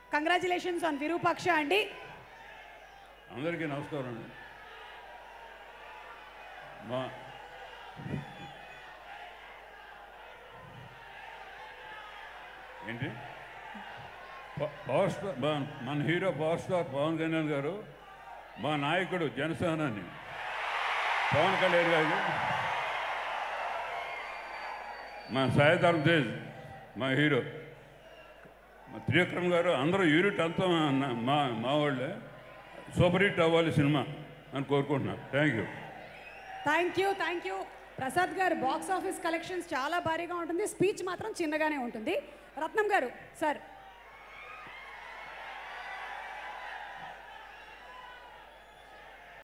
congratulations on Virupaksha అండి అందరికీ నమస్కారం అండి మా ఏంటి ప- పవర్ స్టార్ మా- మన hero power star Pawan Kalyan గారు మా నాయకుడు జనసేనాని పవన్ కళ్యాణ్ గారు మా సాయిధర్మ తేజ్ మా హీరో మా త్రివిక్రమ్ గారు అందరూ యూనిట్ అంతా మా- మా మా వాళ్ళే సూపర్ హిట్ అవ్వాలి సినిమా అని కోరుకుంటున్నాను thank you thank you thank you Prasad గారు బాక్స్ ఆఫీస్ కలెక్షన్స్ చాలా భారీగా ఉంటుంది స్పీచ్ మాత్రం చిన్నగానే ఉంటుంది రత్నం గారు సార్